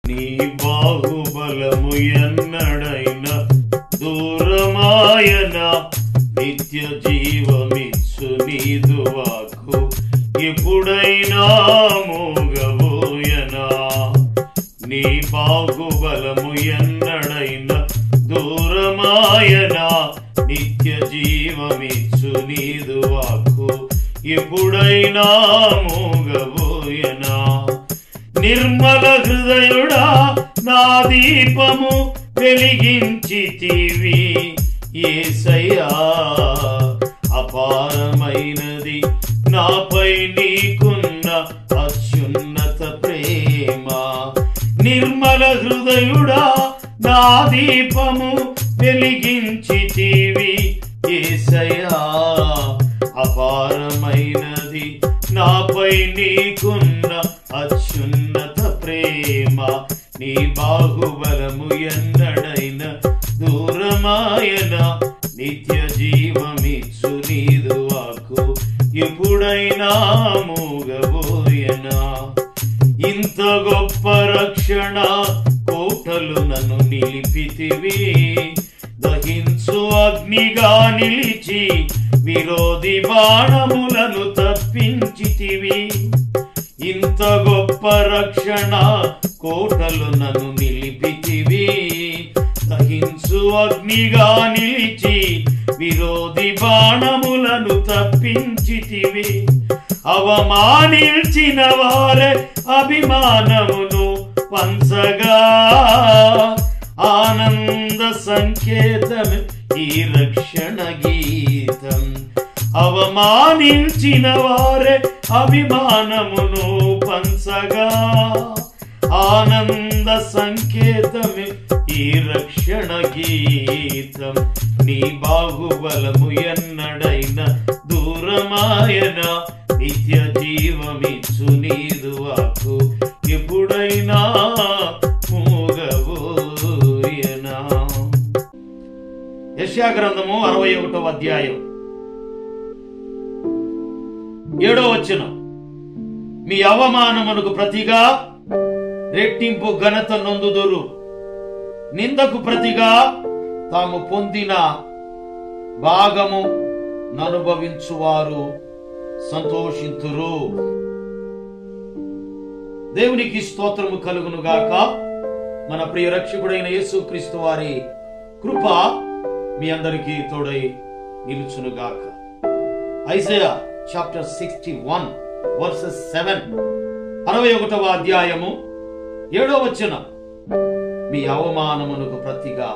నీ బాహుబలము ఎన్నడైన దూరమాయన నిత్య జీవమిచ్చు నీదు వాకు ఎప్పుడైనా మోగబోయనా నీ బాహుబలము ఎన్నడైన దూరమాయనా నిత్య జీవమిచ్చు నీదు వాకు ఎప్పుడైనా మోగబోయనా నిర్మల హృదయుడా నా దీపము వెలిగించితివి ఏసయ్యా అపారమైనది నాపై నీకున్న అత్యున్నత ప్రేమ నిర్మల హృదయుడా నా దీపము వెలిగించితివి ఏసయ్యా అపారమైనది నాపై నీకున్న అత్యున్నత ప్రేమ నీ బాహుబలము ఎన్నడైన దూరమాయన నిత్య జీవమిచ్చు నీదు వాకు ఎప్పుడైనా మూగబోయనా ఇంత గొప్ప రక్షణ కోటలు నన్ను నిలిపితివి దహించు అగ్నిగా నిలిచి విరోధి బాణములను తప్పించితివి ఇంత గొప్ప రక్షణ కోటలు నన్ను నిలిపితివి దహించు అగ్నిగా నిలిచి విరోధి బాణములను తప్పించితివి అవమానించిన వారే అభిమానమును పంచగా ఆనంద సంకేతమే ఈ రక్షణ గీతం అవమానించిన వారే అభిమానమును పంచగా ఆనంద సంకేతమే ఈ రక్షణ గీతం నీ బాహుబలము ఎన్నడైన దూరమాయన నిత్య జీవమిచ్చు నీదు వాకు ఎప్పుడైనా మూగబోయనా యశ్యా గ్రంథము అరవై ఒకటో అధ్యాయం ఏడో వచ్చిన మీ అవమానమునకు ప్రతిగా రెట్టింపు ఘనత నొందుదురు నిందకు ప్రతిగా తాము పొందిన భాగము ననుభవించువారు సంతోషింతురు దేవునికి స్తోత్రము కలుగును గాక మన ప్రియ రక్షకుడైన యేసుక్రీస్తు వారి కృప మీ అందరికీ తోడై నిలుచును గాక Isaiah chapter sixty one verses seven అరవై ఒకటవ అధ్యాయము ఏడో వచ్చిన మీ అవమానమునకు ప్రతిగా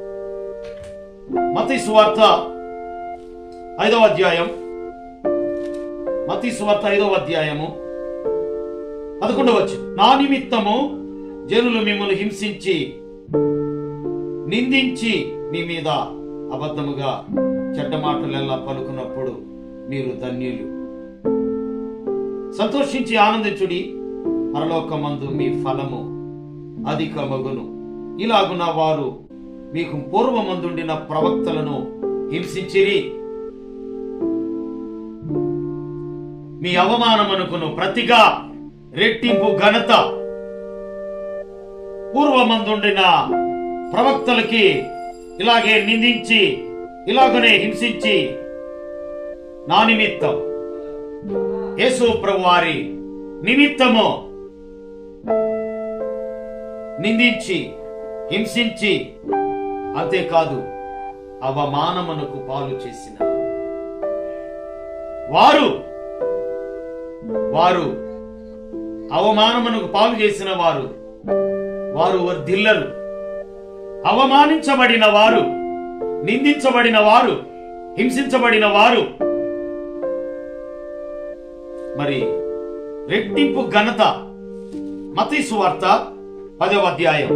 మతి సువార్త ఐదవ అధ్యాయం మతి సువార్త ఐదవ అధ్యాయము పదకొండవచ్చు నా నిమిత్తము జనులు మిమ్మల్ని హింసించి నిందించి మీ మీద అబద్ధముగా చెడ్డ మాటలెల్లా పలుకున్నప్పుడు మీరు ధన్యులు సంతోషించి ఆనందించుడి పరలోకమందు మీ ఫలము అధిక మగును ఇలాగున వారు మీకు పూర్వమందుండిన ప్రవక్తలను హింసించిరి మీ అవమానమనుకును ప్రతిగా రెట్టింపు ఘనత పూర్వమందుండిన ప్రవక్తలకి ఇలాగే నిందించి ఇలాగనే హింసించి నా నిమిత్తం యేసు ప్రభు వారి నిమిత్తము నిందించి హింసించి అంతేకాదు అవమానమునకు పాలు చేసిన వారు వారు అవమానమునకు పాలు చేసిన వారు వారు వర్ధిల్లరు అవమానించబడిన వారు నిందించబడిన వారు హింసించబడిన వారు మరి రెట్టింపు ఘనత మతీసు వార్త పదవ అధ్యాయం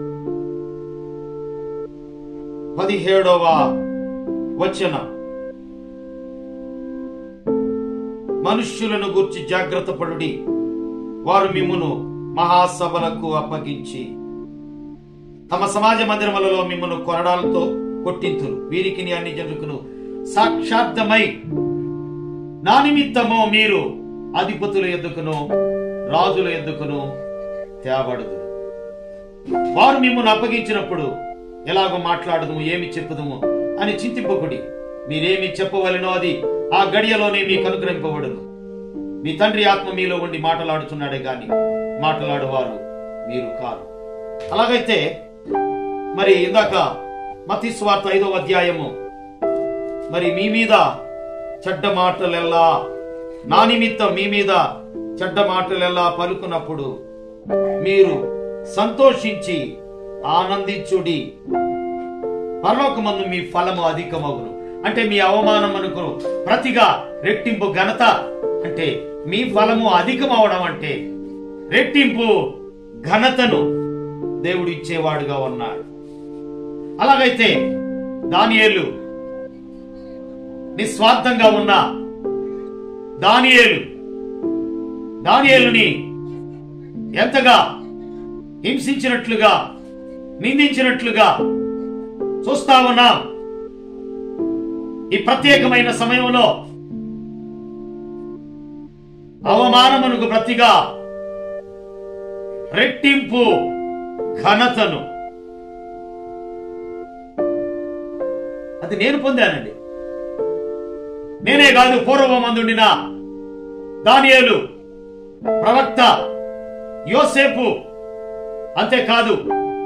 పదిహేడవ వచన మనుష్యులను గూర్చి జాగ్రత్త పడుడి వారు మిమ్మును మహాసభలకు అప్పగించి తమ సమాజ మందిరములలో మిమ్మల్ని కొరడాలతో కొట్టింతురు వీరికి అన్ని జనుకును సాక్షార్థమై నా నిమిత్తము మీరు అధిపతుల ఎద్దుకును రాజుల ఎద్దుకును తేబడుదురు వారు మిమ్మల్ని అప్పగించినప్పుడు ఎలాగో మాట్లాడదుము ఏమి చెప్పుదుము అని చింతింపకుడి మీరేమి చెప్పవలెనో అది ఆ గడియలోనే మీకు అనుగ్రహింపబడును మీ తండ్రి ఆత్మ మీలో ఉండి మాట్లాడుతున్నాడే గాని మాట్లాడువారు మీరు కారు అలాగైతే మరి ఇందాక మతి స్వార్థ ఐదో అధ్యాయము మరి మీ మీద చెడ్డ మాటలెల్లా నా నిమిత్తం మీ మీద చెడ్డ మాటలెల్లా పలుకున్నప్పుడు మీరు సంతోషించి ఆనందించుడి పరలోకమందు మీ ఫలము అధికమగును అంటే మీ అవమానమునకు ప్రతిగా రెట్టింపు ఘనత అంటే మీ ఫలము అధికమవడం అంటే రెట్టింపు ఘనతను దేవుడు ఇచ్చేవాడుగా ఉన్నాడు అలాగైతే దానియేలు నిస్వార్థంగా ఉన్న దానియేలు దానియేలుని ఎంతగా హింసించినట్లుగా నిందించినట్లుగా చూస్తా ఉన్నాం ఈ ప్రత్యేకమైన సమయంలో అవమానమునకు ప్రతిగా రెట్టింపు ఘనతను అది నేను పొందానండి నేనే కాదు పూర్వమందుండిన దానియేలు ప్రవక్త యోసేపు అంతేకాదు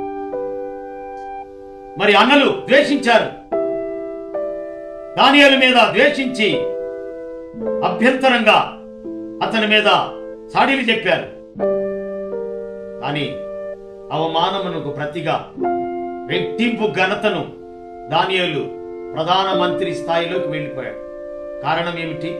మరి అన్నలు ద్వేషించారు దానియేలు మీద ద్వేషించి అభ్యంతరంగా అతని మీద సాడీలు చెప్పారు కానీ అవమానమునకు ప్రతిగా రెట్టింపు ఘనతను దానియేలు ప్రధానమంత్రి స్థాయిలోకి వెళ్ళిపోయాడు కారణం ఏమిటి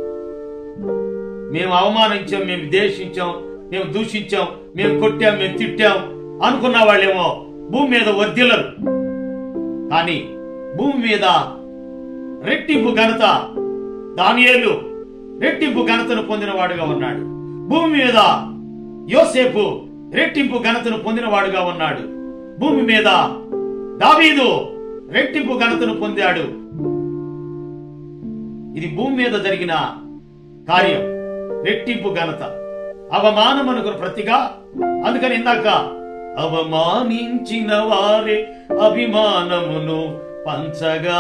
మేము అవమానించాం మేము ద్వేషించాం మేము దూషించాం మేము కొట్టాం మేము తిట్టాం అనుకున్న వాళ్ళేమో భూమి మీద వర్ధిల్లరు కానీ భూమి మీద రెట్టింపు ఘనత దానియేలు రెట్టింపు ఘనతను పొందినవాడుగా ఉన్నాడు భూమి మీద యోసేపు రెట్టింపు ఘనతను పొందినవాడుగా ఉన్నాడు భూమి మీద దావీదు రెట్టింపు ఘనతను పొందాడు ఇది భూమి మీద జరిగిన కార్యం రెట్టింపు ఘనత అవమానమునకు ప్రతిగా అందుకని ఇందాక అవమానించిన వారే అభిమానమును పంచగా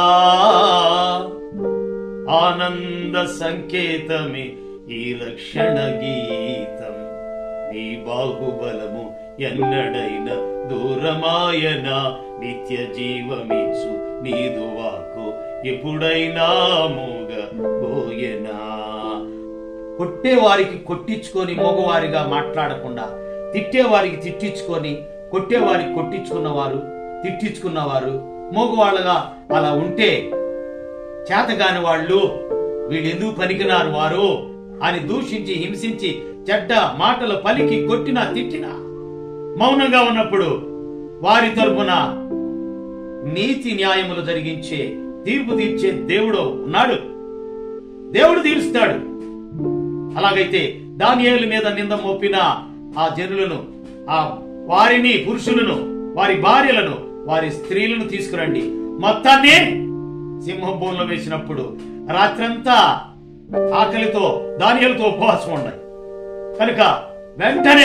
ఆనంద సంకేతమే ఈ రక్షణ గీతం నీ బాహుబలము ఎన్నడైన దూరమాయన నిత్య జీవమిచ్చు నీదు వాకు ఎప్పుడైనా మూగ పోయెనా కొట్టేవారికి కొట్టించుకొని మోగవారిగా మాట్లాడకుండా తిట్టేవారికి తిట్టించుకొని కొట్టేవారికి కొట్టించుకున్నవారు తిట్టించుకున్నవారు మోగవాళ్ళగా అలా ఉంటే చేతగాని వాళ్ళు వీళ్ళెందుకు పనికినారు వారు అని దూషించి హింసించి చెడ్డ మాటలు పలికి కొట్టినా తిట్టినా మౌనంగా ఉన్నప్పుడు వారి తరపున నీతి న్యాయములు జరిగించే తీర్పు తీర్చే దేవుడు ఉన్నాడు దేవుడు తీరుస్తాడు అలాగైతే దానియేలు మీద నింద మోపిన ఆ జనులను ఆ వారిని పురుషులను వారి భార్యలను వారి స్త్రీలను తీసుకురండి మొత్తాన్ని సింహభూంలో వేసినప్పుడు రాత్రంతా ఆకలితో దానియాలతో ఉపవాసం ఉన్నాయి కనుక వెంటనే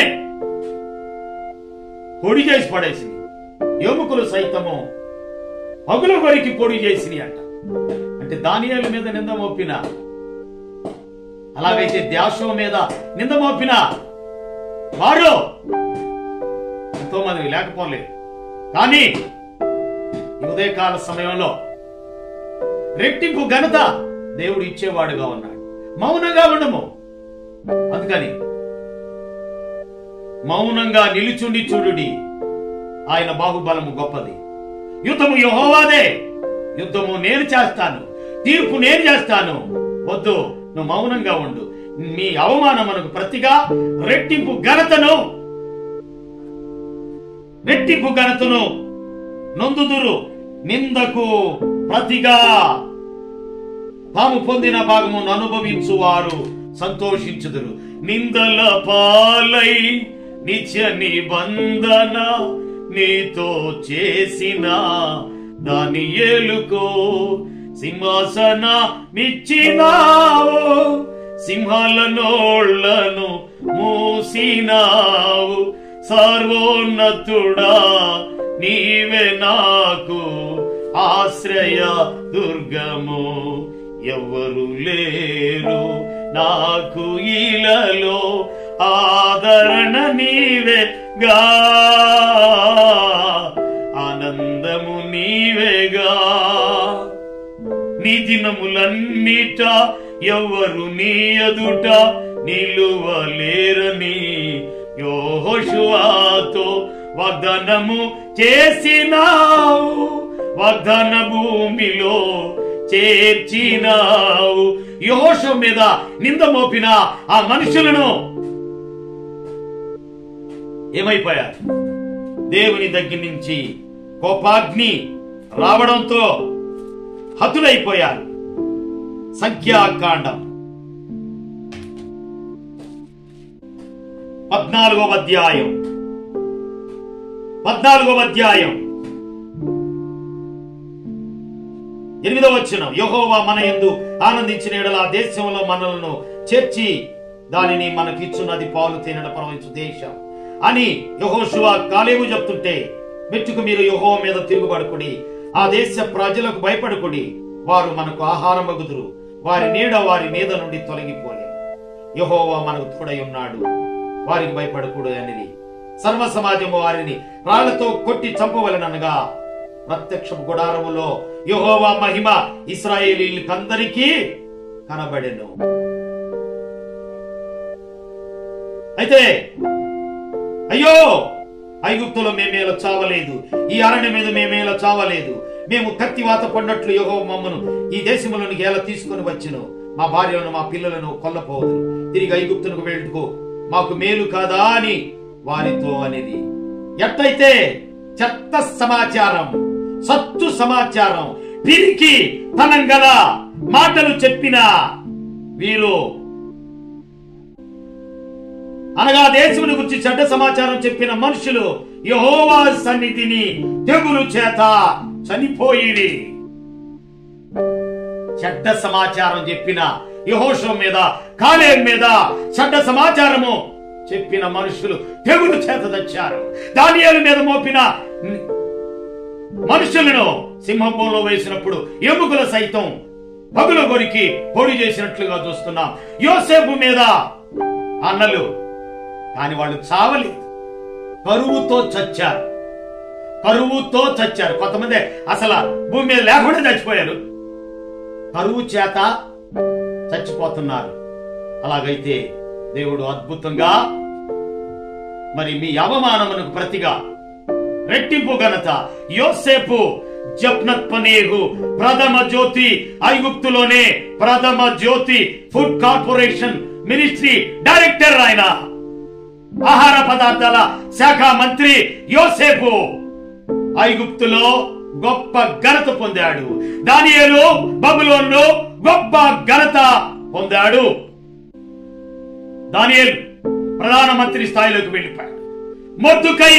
పొడి చేసి పడేసింది ఎముకలు సైతము పగుల వరికి పొడి చేసినాయి అంట అంటే దానియాల మీద నింద మోపిన అలాగైతే ద్యాశో మీద నింద మోపిన వారు ఎంతో మంది లేకపోలేదు కానీ ఈ ఉదయకాల సమయంలో రెట్టింపు ఘనత దేవుడు ఇచ్చేవాడుగా ఉన్నాడు మౌనంగా ఉండము అందుకని మౌనంగా నిలుచుండి చూడుడి ఆయన బాహుబలము గొప్పది యుద్ధము యహోవాదే యుద్ధము నేను చేస్తాను తీర్పు నేను చేస్తాను వద్దు నువ్వు మౌనంగా ఉండు మీ అవమానమునకు ప్రతిగా రెట్టింపు ఘనతను రెట్టింపు ఘనతను నొందుదురు నిందకు ప్రతిగా తాము పొందిన భాగమును అనుభవించువారు సంతోషించుదురు నిందల పాలై నిత్య నిబంధన నీతో చేసిన దాని ఏలుకో సింహాసన మిచ్చినావు సింహాల నోళ్లను మూసినావు సర్వోన్నతుడా నీవే నాకు ఆశ్రయ దుర్గము ఎవరు లేరు నాకు ఇలలో ఆదరణ నీవేగా ఆనందము నీవేగా నీ దినములన్నిట ఎవరు నీ ఎదుట నిలువలేరని యోహోషువాతో వాగ్దానము చేసినావు వాగ్దాన భూమిలో చేర్చినావు యోషు మీద నింద మోపిన ఆ మనుషులను ఏమైపోయారు దేవుని దగ్గర నుంచి కోపాగ్ని రావడంతో హతులైపోయారు సంఖ్యాకాండం పద్నాలుగవ అధ్యాయం పద్నాలుగవ అధ్యాయం ఎనిమిదవ వచ్చిన యహోవా మన ఎందు ఆనందించిన ఎడల ఆ దేశంలో మనలను చేర్చి దానిని మనకిచ్చున్నది పాలు తేనెల పరమించు దేశం అని యహోశువ కాలేవు చెప్తుంటే మెట్టుకు మీరు యహో మీద తిరుగుబడుకుడి ఆ దేశ ప్రజలకు భయపడుకుడి వారు మనకు ఆహారం అగుదురు వారి నీడ వారి మీద నుండి తొలగిపోలే యహోవా మనకు తోడై ఉన్నాడు వారికి భయపడకూడదు అనేది సర్వ సమాజము వారిని రాళ్లతో కొట్టి చంపవలననగా ప్రత్యక్ష గుడారములో యహోవా మహిమ ఇస్రాయేలీలకందరికీ కనబడెను అయితే అయ్యో ఐగుప్తులో మేమేలా చావలేదు ఈ అరణ్య మీద మేమేలా చావలేదు మేము కత్తివాత పడినట్లు యహో మమ్మను ఈ దేశములోనికి ఎలా తీసుకొని వచ్చును మా భార్యలను మా పిల్లలను కొల్లపోదు తిరిగి ఐగుప్తునకు వెళ్ళుకో మాకు మేలు కాదా అని వారితో అనేది ఎట్టయితే చెత్త సమాచారం సత్తు సమాచారం పిరికి తనంగల మాటలు చెప్పిన వీరు అనగా దేశముని గురించి చెడ్డ సమాచారం చెప్పిన మనుషులు యహోవా సన్నిధిని తెగులు చేత చనిపోయిరి చెడ్డ సమాచారం చెప్పిన యహోషం మీద కాలేం మీద చెడ్డ సమాచారము చెప్పిన మనుషులు తెగులు చేత తెచ్చారు దానియాల మీద మోపిన మనుషులను సింహంలో వేసినప్పుడు ఎముకల సైతం పగుల కొరికి పొడి చేసినట్లుగా చూస్తున్నాం యోసేపు మీద అన్నలు కాని వాళ్ళు చావలేదు కరువుతో చచ్చారు కరువుతో చచ్చారు కొంతమంది అసలు భూమి మీద లేకుండా చచ్చిపోయారు కరువు చేత చచ్చిపోతున్నారు అలాగైతే దేవుడు అద్భుతంగా మరి మీ అవమానమునకు ప్రతిగా రెట్టింపు ఘనత యోసేపు జప్నత్ పనేహు ప్రథమ జ్యోతి ఐగుప్తులోనే ప్రథమ జ్యోతి ఫుడ్ కార్పొరేషన్ మినిస్ట్రీ డైరెక్టర్ ఆయన ఆహార పదార్థాల శాఖ మంత్రి యోసేపు ఐగుప్తులో గొప్ప ఘనత పొందాడు దానియేలు బబులోను గొప్ప ఘనత పొందాడు దానియేలు ప్రధానమంత్రి స్థాయిలోకి వెళ్ళిపోయాడు మొద్దుకై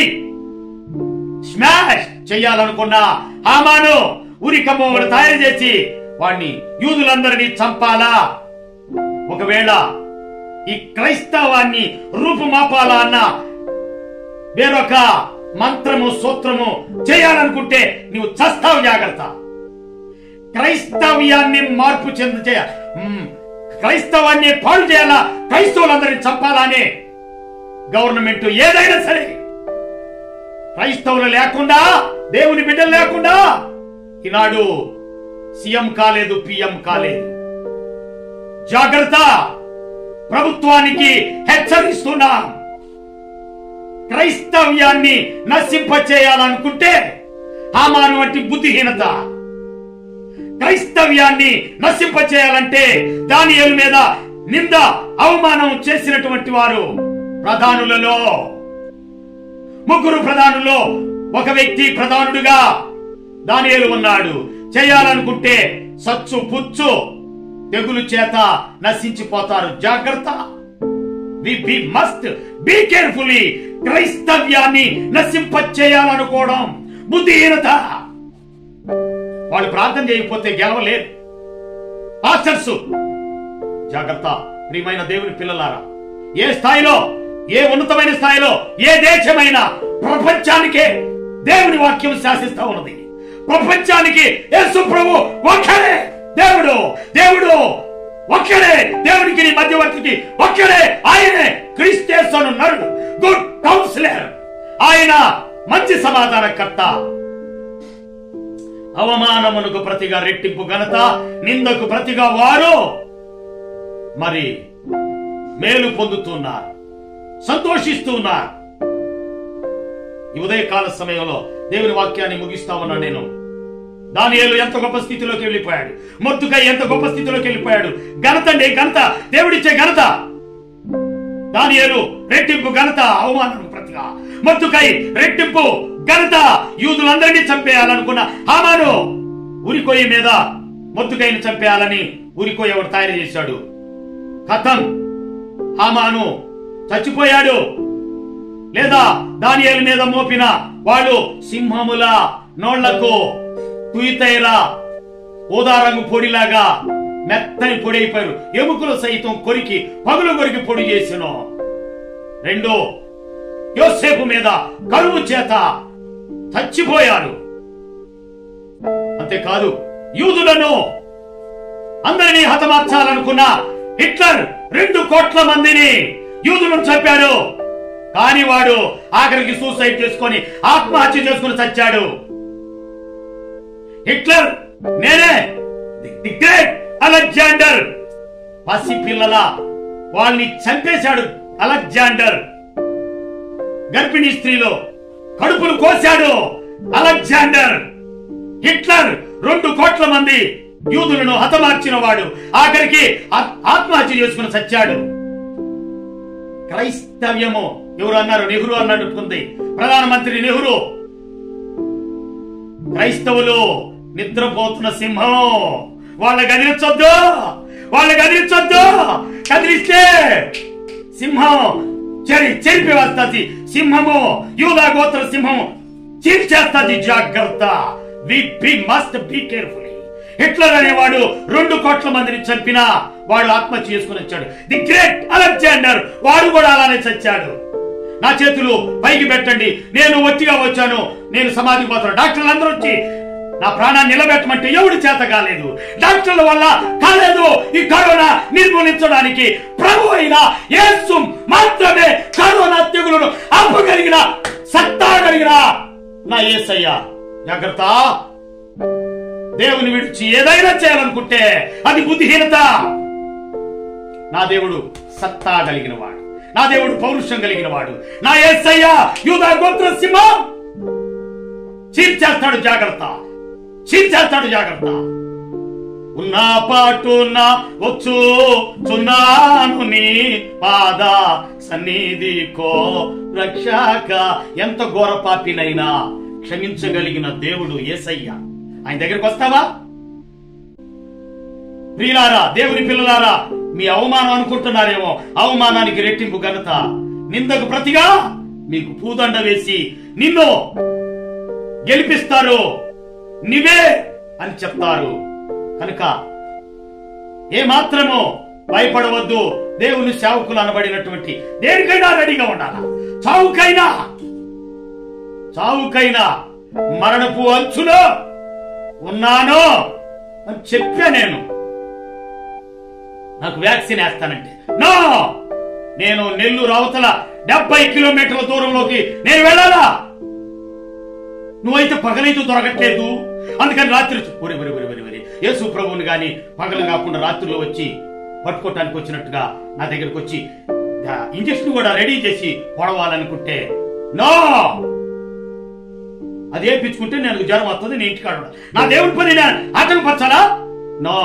స్మాష్ చేయాలనుకున్న హామాను ఉరికమ్మను తయారు చేసి వాణ్ణి యూదులందరినీ చంపాలా ఒకవేళ ఈ క్రైస్తవాన్ని రూపుమాపాలా అన్న వేరొక మంత్రము సూత్రము చేయాలనుకుంటే నువ్వు చస్తావు జాగ్రత్త క్రైస్తవ్యాన్ని మార్పు చెంద చేయ మ్, క్రైస్తవాన్ని పాడు చేయాలా క్రైస్తవులందరినీ చంపాలని గవర్నమెంట్ ఏదైనా సరే క్రైస్తవులు లేకుండా దేవుని బిడ్డలు లేకుండా ఈనాడు సీఎం కాలేదు పిఎం కాలేదు జాగ్రత్త ప్రభుత్వానికి హెచ్చరిస్తున్నాం క్రైస్తవ్యాన్ని నశింప చేయాలనుకుంటే హామాను వంటి బుద్ధిహీనత క్రైస్తవ్యాన్ని నశింప చేయాలంటే దానియేలు మీద నింద అవమానం చేసినటువంటి వారు ప్రధానులలో ముగ్గురు ప్రధానుల్లో ఒక వ్యక్తి ప్రధానుడుగా దానియేలు ఉన్నాడు చేయాలనుకుంటే సచ్చు పుచ్చు తెగులు చేత నశించిపోతారు జాగ్రత్త we be must be carefully క్రైస్తవ్యాన్ని నశింప చేయాలనుకోవడం బుద్ధిహీనత వాళ్ళు ప్రార్థన చేయకపోతే గెలవలేరు పాస్టర్స్ జాగ్రత్త ప్రియమైన దేవుని పిల్లలారా ఏ స్థాయిలో ఏ ఉన్నతమైన స్థాయిలో ఏ దేశమైనా ప్రపంచానికే దేవుని వాక్యం శాసిస్తా ఉన్నది ప్రపంచానికి యేసు ప్రభు ఒక్కడే దేవుడు దేవుడు ఒక్కడే దేవునికి నీ మధ్యవర్తికి ఒక్కడే ఆయనే క్రిస్తేశ్వను నరుడు గుడ్ కౌన్సిలర్ ఆయన మంచి సమాధానకర్త అవమానమునకు ప్రతిగా రెట్టింపు ఘనత నిందకు ప్రతిగా వారు మరి మేలు పొందుతున్నారు సంతోషిస్తున్నారు ఈ ఉదయకాల సమయంలో దేవుని వాక్యాన్ని ముగిస్తా ఉన్నా నేను దానియేలు ఎంత గొప్ప స్థితిలోకి వెళ్ళిపోయాడు మొత్తుకై ఎంత గొప్ప స్థితిలోకి వెళ్ళిపోయాడు ఘనత అండి ఘనత దేవుడిచ్చే ఘనత దానియేలు రెట్టింపు ఘనత అవమానం ప్రతిగా మొత్తుకై రెట్టింపు ఘనత యూదులందరినీ చంపేయాలనుకున్న హామాను ఉరికొయ్య మీద మొత్తుకైని చంపేయాలని ఉరికొయ్య ఒకటి తయారు చేశాడు కథం హామాను చచ్చిపోయాడు లేదా దానియేలు మీద మోపిన వాళ్ళు సింహముల నోళ్లకు తుయితైరా ఊదారంగు పొడిలాగా మెత్తని పొడి అయిపోయారు ఎముకలు సైతం కొరికి పగులు కొరికి పొడి చేసిన రెండు యోసేపు మీద కరువు చేత చచ్చిపోయారు అంతేకాదు యూదులను అందరినీ హతమార్చాలనుకున్న హిట్లర్ రెండు కోట్ల మందిని యూదులను చంపాడు కాని వాడు ఆఖరికి సూసైడ్ చేసుకొని ఆత్మహత్య చేసుకుని చచ్చాడు హిట్లర్ నేనే ది గ్రేట్ అలెగ్జాండర్ పసి పిల్లల వాళ్ళని చంపేశాడు అలెగ్జాండర్ గర్భిణీ స్త్రీలో కడుపులు కోశాడు అలెగ్జాండర్ హిట్లర్ రెండు కోట్ల మంది యూదులను హతమార్చిన వాడు ఆఖరికి ఆ- ఆత్మహత్య చేసుకుని చచ్చాడు క్రైస్తవ్యము ఎవరు అన్నారు నెహ్రూ అన్నట్టుకుంది ప్రధానమంత్రి నెహ్రూ క్రైస్తవులు నిద్రపోతున్న సింహం వాళ్ళ కదిలించొద్దు వాళ్ళ కదిలించొద్దు కదిలిస్తే సింహం చెరి చెరిపి వస్తుంది సింహము యూదా గోత్ర సింహం చీల్చేస్తుంది జాగ్రత్త we be must be careful Hitler అనేవాడు రెండు కోట్ల మందిని చంపినా వాడు ఆత్మహత్య చేసుకుని వచ్చాడు ది గ్రేట్ అలెగ్జాండర్ వాడు కూడా అలానే చచ్చాడు నా చేతులు పైకి పెట్టండి నేను ఒట్టిగా వచ్చాను నేను సమాధికి పోతాను డాక్టర్లు అందరూ వచ్చి నా ప్రాణాన్ని నిలబెట్టమంటే ఎవడు చేత కాలేదు డాక్టర్ల వల్ల కాలేదు ఈ కరోనా నిర్మూలించడానికి ప్రభు అయిన యేసు మాత్రమే కరోనా తెగులను ఆపగలిగిన సత్తా కలిగిన నా యేసయ్య జాగ్రత్త దేవుని విడిచి ఏదైనా చేయాలనుకుంటే అది బుద్ధిహీనత నా దేవుడు సత్తా కలిగిన వాడు నా దేవుడు పౌరుషం కలిగిన వాడు నా యేసయ్య యూదా గోత్ర సింహం చీల్చేస్తాడు జాగ్రత్త చీల్చేస్తాడు జాగ్రత్త ఉన్నా పాటున వచ్చు చున్నాను నీ పాద సన్నిధికో రక్షక ఎంత ఘోర పాపినైనా క్షమించగలిగిన దేవుడు యేసయ్య ఆయన దగ్గరికి వస్తావా ప్రియులారా దేవుని పిల్లలారా మీ అవమానం అనుకుంటున్నారేమో అవమానానికి రెట్టింపు ఘనత నిందకు ప్రతిగా మీకు పూదండ వేసి నిన్ను గెలిపిస్తారు నీవే అని చెప్తారు కనుక ఏ మాత్రము భయపడవద్దు దేవుని సేవకులు అనబడినటువంటి దేనికైనా రెడీగా ఉండాలా చావుకైనా చావుకైనా మరణపు అంచులో ఉన్నాను అని చెప్పా నేను నాకు వ్యాక్సిన్ వేస్తానంటే నో నేను నెల్లూరు అవతల డెబ్బై కిలోమీటర్ల దూరంలోకి నేను వెళ్ళాలా నువ్వైతే పగలైతే దొరకట్లేదు అందుకని రాత్రి ఒరి ఒరి ఒరి ఒరి ఒరి యేసు ప్రభువుని గాని పగలు కాకుండా రాత్రిలో వచ్చి పట్టుకోవటానికి వచ్చినట్టుగా నా దగ్గరకు వచ్చి ఆ, ఇంజక్షన్ కూడా రెడీ చేసి పొడవాలనుకుంటే నో అది వేయించుకుంటే నేను జ్వరం వస్తుంది నేను ఇంటికాడ ఉండాలి. నా దేవుడి పని నేను ఆటంకపరచాలా నో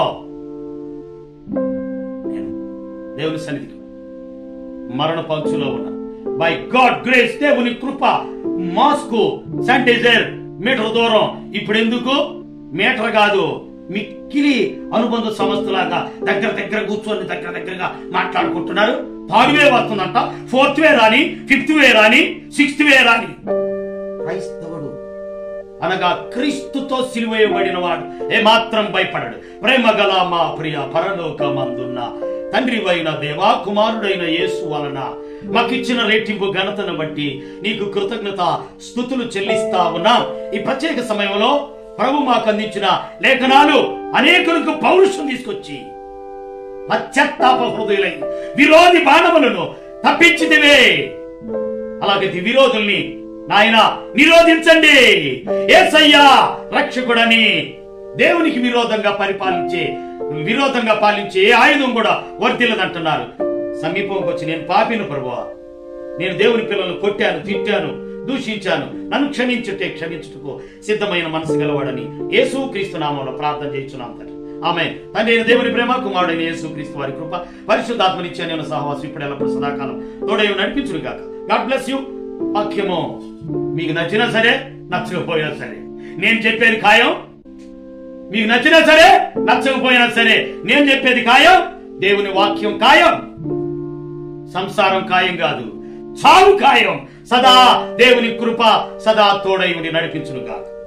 నేను దేవుని సన్నిధికి మరణ పంచులో ఉన్నా బై గాడ్ గ్రేస్ దేవుని కృప మాస్కు శానిటైజర్ మీటర్ దూరం ఇప్పుడు ఎందుకు మీటర్ కాదు మిక్కిలి అనుబంధ సంస్థలాగా దగ్గర దగ్గర కూర్చొని దగ్గర దగ్గరగా మాట్లాడుకుంటున్నారు థర్డ్ వే వస్తుందంట ఫోర్త్ వే రాని ఫిఫ్త్ వే రాని సిక్స్త్ వే రాని క్రైస్తవుడు అనగా క్రీస్తుతో సిలువేయబడిన వాడు ఏమాత్రం భయపడడు ప్రేమ గల మా ప్రియ పరలోకమందున్న తండ్రి అయిన దేవా కుమారుడైన యేసు వలన మాకిచ్చిన రెట్టింపు ఘనతను బట్టి నీకు కృతజ్ఞత స్థుతులు చెల్లిస్తా ఉన్నాం ఈ ప్రత్యేక సమయంలో ప్రభు మాకు అందించిన లేఖనాలు అనేకులకు పౌరుషం తీసుకొచ్చి పశ్చాత్తాప హృదయులై విరోధి బాణములను తప్పించిదివే అలాగే ఈ విరోధుల్ని నాయన నిరోధించండి ఏసయ్యా రక్షకుడని దేవునికి విరోధంగా పరిపాలించే విరోధంగా పాలించే ఏ ఆయుధం కూడా వర్తిల్లదంటున్నారు సమీపంకి వచ్చి నేను పాపిను ప్రభువా నేను దేవుని పిల్లలను కొట్టాను తిట్టాను దూషించాను నన్ను క్షమించుటే క్షమించుటకు సిద్ధమైన మనసు గలవాడని యేసు క్రీస్తు నామంలో ప్రార్థన చేయించున్నాం తండ్రి ఆమె తండ్రి అయిన దేవుని ప్రేమ కుమారుడైన యేసు క్రీస్తు వారి కృప పరిశుద్ధాత్మనిచ్చే నేను సహవాసం ఇప్పుడు ఎల్లప్పుడు సదాకాలం తోడై నడిపించును గాక గాడ్ బ్లెస్ యూ వాక్యము మీకు నచ్చినా సరే నచ్చకపోయినా సరే నేను చెప్పేది ఖాయం మీకు నచ్చినా సరే నచ్చకపోయినా సరే నేను చెప్పేది ఖాయం దేవుని వాక్యం ఖాయం సంసారం ఖాయం కాదు చావు ఖాయం సదా దేవుని కృప సదా తోడై ఉండి నడిపించును కాదు